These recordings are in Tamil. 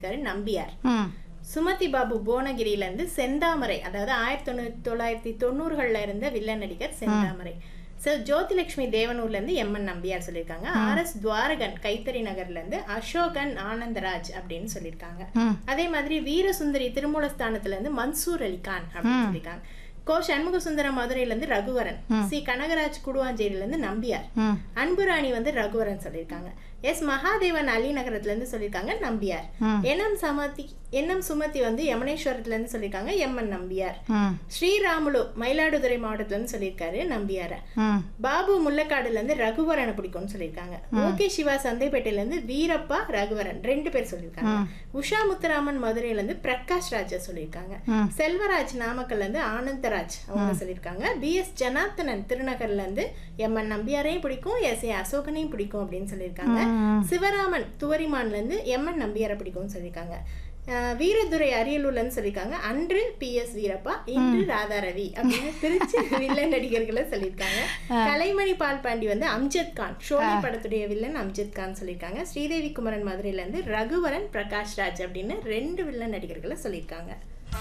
இருக்காரு நம்பியார் ம் சுமதி பாபு புவனகிரியில இருந்து செந்தாமரை அதாவது ஆயிரத்தி தொண்ணூத்தி தொள்ளாயிரத்தி தொண்ணூறுகள்ல இருந்த வில்லன் நடிகர் செந்தாமரை சோ ஜோதிலட்சுமி தேவனூர்ல இருந்து எம் என் நம்பியார் சொல்லியிருக்காங்க ஆர் எஸ் துவாரகன் கைத்தறி நகர்ல இருந்து அசோகன் ஆனந்தராஜ் அப்படின்னு சொல்லியிருக்காங்க ம். அதே மாதிரி வீரசுந்தரி திருமூலஸ்தானத்துல இருந்து மன்சூர் அலி கான் அப்படின்னு சொல்லியிருக்காங்க கோ சண்முக சுந்தரம் மதுரையில இருந்து ரகுவரன் சி கனகராஜ் குடுவாஞ்சேரியில இருந்து நம்பியார் ம் அன்புராணி வந்து ரகுவரன் சொல்லியிருக்காங்க எஸ் மகாதேவன் அலி நகரத்துல இருந்து சொல்லியிருக்காங்க நம்பியார் ம். என்எம் சமதி என்எம் சுமதி வந்து யமனேஸ்வரத்துல இருந்து சொல்லியிருக்காங்க எம்என் நம்பியார் ம் ஸ்ரீராமுலு மயிலாடுதுறை மாவட்டத்துல இருந்து சொல்லியிருக்காரு நம்பியார ம் பாபு முல்லக்காடுல இருந்து ரகுவரனை பிடிக்கும்னு சொல்லியிருக்காங்க ஓகே சிவா சந்தைப்பேட்டையில இருந்து வீரப்பா ரகுவரன் ரெண்டு பேர் சொல்லியிருக்காங்க உஷா முத்துராமன் மதுரையில இருந்து பிரகாஷ் ராஜா சொல்லியிருக்காங்க ம். செல்வராஜ் நாமக்கல்ல இருந்து ஆனந்தராஜ் அவங்க சொல்லியிருக்காங்க பி எஸ் ஜனார்த்தனன் திருநகர்ல இருந்து எம்என் நம்பியாரையும் பிடிக்கும் எஸ் ஏ அசோகனையும் பிடிக்கும் அப்படின்னு சொல்லியிருக்காங்க ம். சிவராமன் துவரிமான்ல இருந்து எம்என் நம்பியாரை பிடிக்கும்னு சொல்லியிருக்காங்க அஹ் வீரதுரை அரியலூர்ல இருந்து சொல்லியிருக்காங்க அன்று பி எஸ் வீரப்பா இன்று ராதா ரவி அப்படின்னு திருச்சி வில்லன் நடிகர்களை சொல்லியிருக்காங்க கலைமணி பால் பாண்டி வந்து அம்ஜத் கான் ஷோலி படத்துடைய வில்லன் அம்ஜத் கான் சொல்லியிருக்காங்க ஸ்ரீதேவி குமரன் மதுரையில இருந்து ரகுவரன் பிரகாஷ் ராஜ் அப்படின்னு ரெண்டு வில்லன் நடிகர்களை சொல்லியிருக்காங்க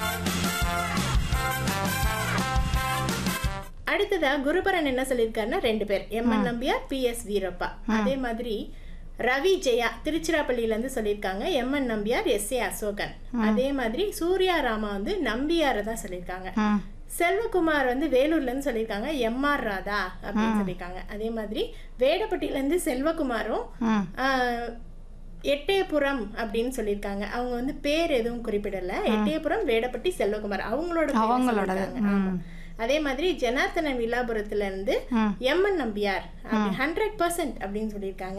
அடுத்ததா குருபரன் என்ன சொல்லியிருக்காருன்னா ரெண்டு பேர் M N Nambiar P S Veerappa அதே மாதிரி ரவி ஜெயா திருச்சிராப்பள்ளியில இருந்து சொல்லியிருக்காங்க M N Nambiar S A Asokan அதே மாதிரி சூர்யா ராமா வந்து நம்பியாரை தான் சொல்லியிருக்காங்க ம் செல்வகுமார் வந்து வேலூர்ல இருந்து சொல்லியிருக்காங்க எம்ஆர் ராதா அப்படின்னு சொல்லியிருக்காங்க அதே மாதிரி வேடப்பட்டியில இருந்து செல்வகுமாரும் ம் ஆஹ், எட்டயபுரம் அப்படின்னு சொல்லியிருக்காங்க அவங்க வந்து பேர் எதுவும் குறிப்பிடல எட்டயபுரம் வேடப்பட்டி செல்வகுமார் அவங்களோட பேரை அவங்களோடது. சொல்லியிருக்காங்க. ஆமா. அதே மாதிரி ஜனார்த்தனன் வில்லாபுரத்துல இருந்து ம். எம்என் நம்பியார் ஹண்ட்ரட் பர்சன்ட் அப்படின்னு சொல்லியிருக்காங்க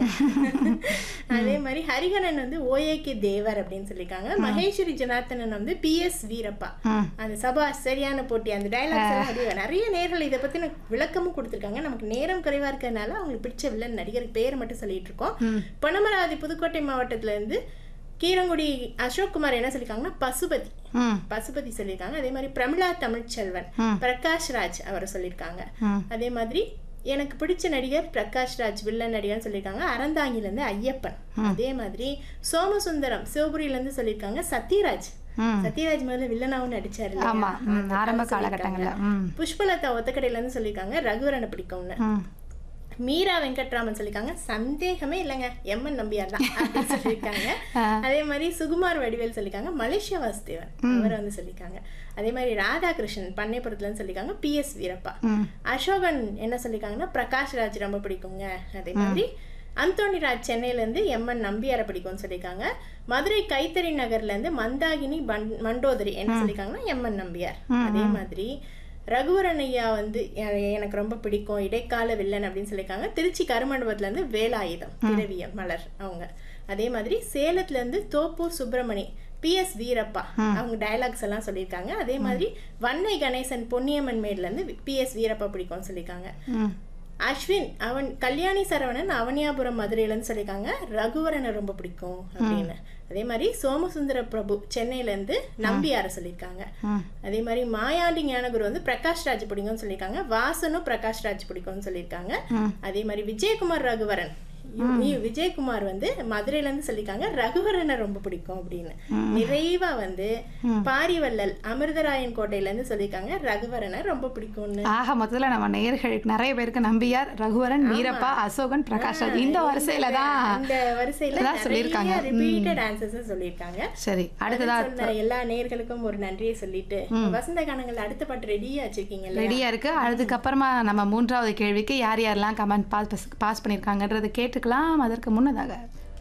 அதே மாதிரி ஹரிஹரன் வந்து ஓஏகே தேவர் அப்படின்னு சொல்லியிருக்காங்க மகேஸ்வரி ஜனார்த்தனன் வந்து பி எஸ் வீரப்பா ம் அந்த சபா சரியான போட்டி அந்த டைலாக்ஸ் எல்லாம் அப்படியே நிறைய நேர்கள் இதை பத்தின விளக்கமும் கொடுத்துருக்காங்க நமக்கு நேரம் குறைவா இருக்கிறதுனால அவங்களுக்கு பிடிச்ச வில்லன் நடிகர் பேர் மட்டும் சொல்லிட்டு இருக்கோம் பொன்னமராவதி புதுக்கோட்டை மாவட்டத்துல இருந்து கீரங்குடி அசோக் குமார் என்ன சொல்லியிருக்காங்கன்னா பசுபதி ம் பசுபதி சொல்லியிருக்காங்க அதே மாதிரி பிரமிளா தமிழ்ச்செல்வன் பிரகாஷ் ராஜ் அவரை சொல்லியிருக்காங்க ம். அதே மாதிரி எனக்கு பிடிச்ச நடிகர் பிரகாஷ் ராஜ் வில்லன் நடிகர்னு சொல்லியிருக்காங்க அறந்தாங்கில இருந்து ஐயப்பன் அதே மாதிரி சோமசுந்தரம் சிவபுரியில இருந்து சொல்லியிருக்காங்க சத்யராஜ் ம். சத்யராஜ் முதல்ல வில்லனாவும் நடிச்சாரு இல்லையா? ஆமா ம் ஆரம்ப காலகட்டங்கள்ல ம் புஷ்பலதா ஒத்தக்கடையில இருந்து சொல்லியிருக்காங்க ரகுவரனை பிடிக்கும்னு ம் மீரா வெங்கட்ராமன் சொல்லியிருக்காங்க சந்தேகமே இல்லைங்க எம்என் நம்பியார் தான் அப்படின்னு சொல்லியிருக்காங்க அதே மாதிரி சுகுமார் வடிவேல் சொல்லியிருக்காங்க மலேசியா வாசுதேவன் அவர் வந்து சொல்லியிருக்காங்க அதே மாதிரி ராதாகிருஷ்ணன் பண்ணைப்புறத்துலன்னு சொல்லியிருக்காங்க பி எஸ் வீரப்பா ம் அசோகன் என்ன சொல்லியிருக்காங்கன்னா பிரகாஷ் ராஜ் ரொம்ப பிடிக்குங்க அதே மாதிரி அந்தோணி ராஜ் சென்னையில இருந்து எம்என் நம்பியாரை பிடிக்கும்னு சொல்லியிருக்காங்க மதுரை கைத்தறி நகர்ல இருந்து மந்தாகினி பண்- மண்டோதரி என்ன சொல்லியிருக்காங்கன்னா எம்என் நம்பியார் அதே மாதிரி ரகுவரன் ஐயா வந்து எ- எனக்கு ரொம்ப பிடிக்கும் இடைக்கால வில்லன் அப்படின்னு சொல்லியிருக்காங்க திருச்சி கருமண்டபத்துல இருந்து வேலாயுதம் திரவியம் மலர் அவங்க அதே மாதிரி சேலத்துல இருந்து தோப்பூர் சுப்பிரமணி பி எஸ் வீரப்பா அவங்க டயலாக்ஸ் எல்லாம் சொல்லியிருக்காங்க அதே மாதிரி வன்னை கணேசன் பொன்னியம்மன் மேட்ல இருந்து பி எஸ் வீரப்பா பிடிக்கும்னு சொல்லியிருக்காங்க ம் அஸ்வின் அவன் கல்யாணி சரவணன் அவனியாபுரம் மதுரையிலன்னு சொல்லியிருக்காங்க ரகுவரனை ரொம்ப பிடிக்கும் அப்படின்னு அதே மாதிரி சோமசுந்தர பிரபு சென்னையில இருந்து நம்பியார சொல்லியிருக்காங்க ம் அதே மாதிரி மாயாண்டி ஞானகுரு வந்து பிரகாஷ் ராஜ் பிடிக்கும்னு சொல்லியிருக்காங்க வாசனும் பிரகாஷ் ராஜ் பிடிக்கும்னு சொல்லியிருக்காங்க ம். அதே மாதிரி விஜயகுமார் ரகுவரன் இ- விஜயகுமார் வந்து மதுரையில இருந்து சொல்லியிருக்காங்க ரகுவரனை ரொம்ப பிடிக்கும் அப்படின்னு நிறைவா வந்து பாரிவள்ளல் அமிர்தராயன் கோட்டையில இருந்து சொல்லியிருக்காங்க ரகுவரனை ரொம்ப பிடிக்கும்னு ஆக மொத்தத்துல நம்ம நேயர்கள் நிறைய பேருக்கு நம்பியார் ரகுவரன் வீரப்பா அசோகன் பிரகாஷ் ராஜ் இந்த வரிசையில தான் இந்த வரிசையில அதான் சொல்லியிருக்காங்க. ரிப்பீட்டட் ஆன்சர்ஸ் சொல்லியிருக்காங்க சரி அடுத்ததா சொன்ன எல்லா நேர்களுக்கும் ஒரு நன்றியை சொல்லிட்டு வசந்த கானங்கள் அடுத்த பாட்டு ரெடியா வச்சிருக்கீங்கல்ல ரெடியா இருக்கு அதுக்கப்புறமா நம்ம மூன்றாவது கேள்விக்கு யார் யாரெல்லாம் கமெண்ட் பாஸ் பாஸ் பண்ணியிருக்காங்கன்றதை கேட்டுக்கலாம் அதற்கு முன்னதாக